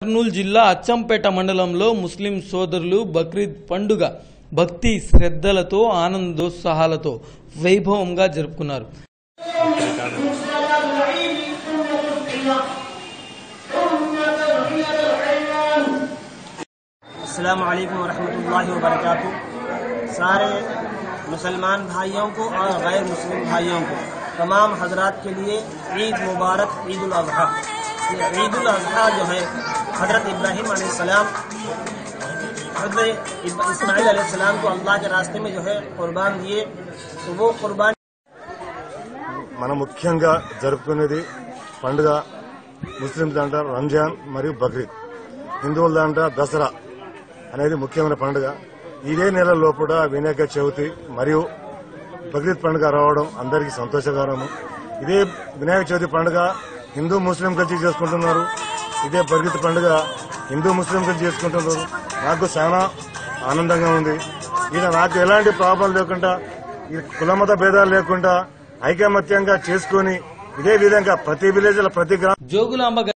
కర్నూలు జిల్లా అచ్చంపేట మండలంలో ముస్లిం సోదరులు బక్రీద్ పండుగ భక్తి శ్రద్ధలతో ఆనందోత్సాహాలతో వైభవంగా జరుపుకున్నారు अस्सलाम वालेकुम वरहमतुल्लाहि वबरकातु सारे मुसलमान भाइयों को और गैर मुस्लिम भाइयों को तमाम हजरात के लिए ईद मुबारक ईद उल अजहा ये ईद उल अजहा जो है हजरत इब्राहिम अलैहिस्सलाम हजरत इस्माइल अलैहिस्सलाम को अल्लाह के रास्ते में जो है कुर्बान दिए तो वो कुर्बान మనం ముఖ్యంగా జరుపుకునేది పండుగ ముస్లింస్ అంట రంజాన్ మరియు బక్రీద్ హిందువుల దాంట దసరా అనేది ముఖ్యమైన పండుగ ఇదే నెల లోపల వినాయక చవితి మరియు బక్రీద్ పండుగ రావడం అందరికీ సంతోషకరము ఇదే వినాయక చవితి పండుగ హిందూ ముస్లిం కలిసి చేసుకుంటున్నారు ఇదే బక్రీద్ పండుగ హిందూ ముస్లిం కలిసి చేసుకుంటున్నారు నాకు చాలా ఆనందంగా ఉంది ఈయన నాకు ఎలాంటి ప్రాబ్లం లేకుండా ఈ కులమత భేదాలు లేకుండా ఐకమత్యంగా చేసుకుని ఇదే విధంగా ప్రతి విలేజ్ ప్రతి గ్రామం జోగులాంబ